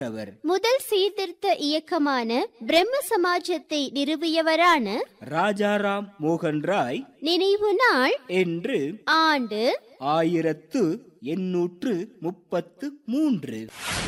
அவர் முதல் சீர்திருத்த இயக்கமான பிரம்ம சமாஜத்தை நிறுவியவரான ராஜாராம் மோகன் ராய் நினைவு நாள் என்று ஆண்டு ஆயிரத்து எண்ணூற்று முப்பத்து மூன்று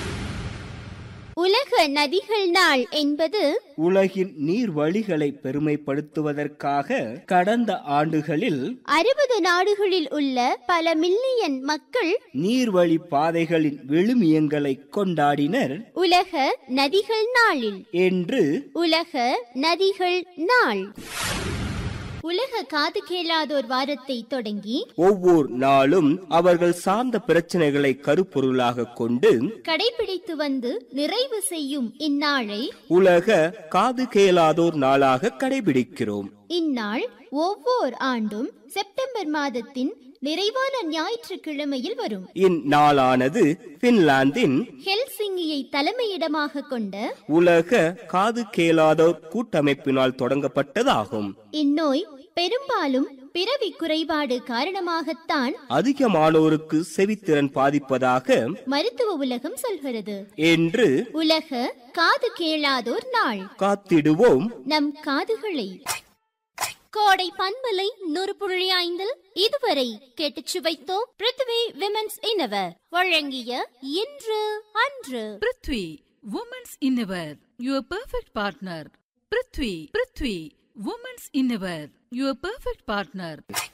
உலக நதிகள் நாள் என்பது உலகின் நீர்வழிகளை பெருமைப்படுத்துவதற்காக கடந்த ஆண்டுகளில் அறுபது நாடுகளில் உள்ள பல மில்லியன் மக்கள் நீர்வழி பாதைகளின் விழுமியங்களை கொண்டாடினர் உலக நதிகள் நாளில் என்று உலக நதிகள் நாள் உலக காது கேளாதோர் வாரத்தை தொடங்கி ஒவ்வொரு நாளும் அவர்கள் சார்ந்த பிரச்சனைகளை கருப்பொருளாக கொண்டு கடைபிடித்து வந்து நிறைவு செய்யும் இந்நாளை உலக காது கேளாதோர் நாளாக கடைபிடிக்கிறோம் இந்நாள் ஒவ்வொரு ஆண்டும் செப்டம்பர் மாதத்தின் நிறைவான ஞாயிற்றுக்கிழமையில் வரும் இந்நாளானது பின்லாந்தின் ஹெல்சிங்கியை தலைமையிடமாக கொண்ட உலக காது கேளாதோர் கூட்டமைப்பினால் தொடங்கப்பட்டதாகும் இந்நோய் பெரும்பாலும் பிறவி குறைபாடு காரணமாகத்தான் அதிகமானோருக்கு செவித்திறன் பாதிப்பதாக மருத்துவ உலகம் சொல்கிறது என்று உலக காது கேளாதோர் நாள் காத்திடுவோம் நம் காதுகளை கோடை பண்பலை நூறு புள்ளி ஐந்தில் இதுவரை கேட்டுச் சுவைத்தோம் பிருத்வி விமென்ஸ் இனவர் வழங்கிய இன்று அன்று prithvi women's innerwear your perfect partner prithvi prithvi women's innerwear your perfect partner